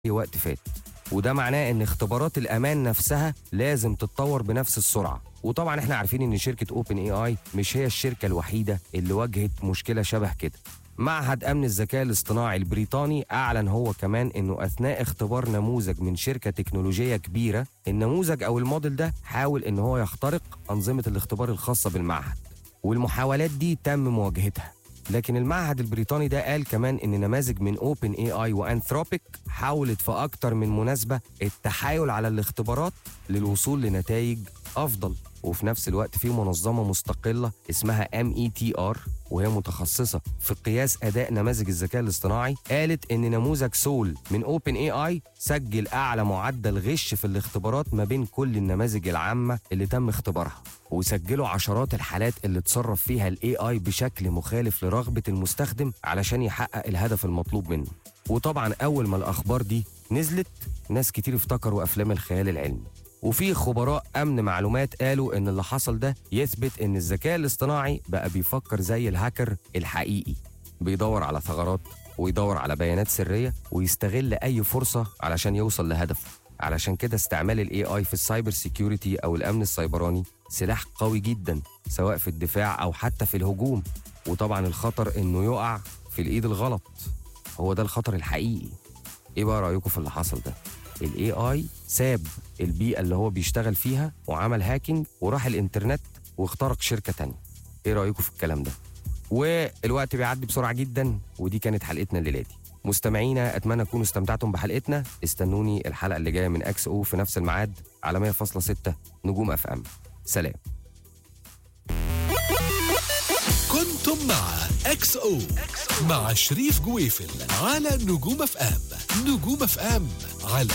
وقت فات وده معناه ان اختبارات الامان نفسها لازم تتطور بنفس السرعه وطبعا احنا عارفين ان شركه اوبن اي اي مش هي الشركه الوحيده اللي واجهت مشكله شبه كده معهد امن الذكاء الاصطناعي البريطاني اعلن هو كمان انه اثناء اختبار نموذج من شركه تكنولوجيه كبيره النموذج او الموديل ده حاول ان هو يخترق انظمه الاختبار الخاصه بالمعهد والمحاولات دي تم مواجهتها لكن المعهد البريطاني ده قال كمان ان نماذج من اوبن اي اي وانثروبيك حاولت في اكتر من مناسبه التحايل على الاختبارات للوصول لنتائج افضل وفي نفس الوقت في منظمه مستقله اسمها ام اي تي ار وهي متخصصه في قياس اداء نماذج الذكاء الاصطناعي قالت ان نموذج سول من اوبن اي اي سجل اعلى معدل غش في الاختبارات ما بين كل النماذج العامه اللي تم اختبارها وسجلوا عشرات الحالات اللي اتصرف فيها الاي اي بشكل مخالف لرغبه المستخدم علشان يحقق الهدف المطلوب منه وطبعا اول ما الاخبار دي نزلت ناس كتير افتكروا افلام الخيال العلمي وفي خبراء امن معلومات قالوا ان اللي حصل ده يثبت ان الذكاء الاصطناعي بقى بيفكر زي الهاكر الحقيقي بيدور على ثغرات ويدور على بيانات سريه ويستغل اي فرصه علشان يوصل لهدفه علشان كده استعمال الاي اي في السايبر سيكيورتي او الامن السيبراني سلاح قوي جدا سواء في الدفاع او حتى في الهجوم وطبعا الخطر انه يقع في الايد الغلط هو ده الخطر الحقيقي ايه بقى رايكم في اللي حصل ده الاي اي ساب البيئه اللي هو بيشتغل فيها وعمل هاكينج وراح الانترنت واخترق شركه تانية ايه رايكم في الكلام ده والوقت بيعدي بسرعه جدا ودي كانت حلقتنا الليله دي مستمعينا اتمنى تكونوا استمتعتم بحلقتنا استنوني الحلقه اللي جايه من اكس او في نفس الميعاد على 100.6 نجوم اف ام سلام كنتم مع اكس او مع شريف جويفل على نجوم اف ام نجوم اف ام على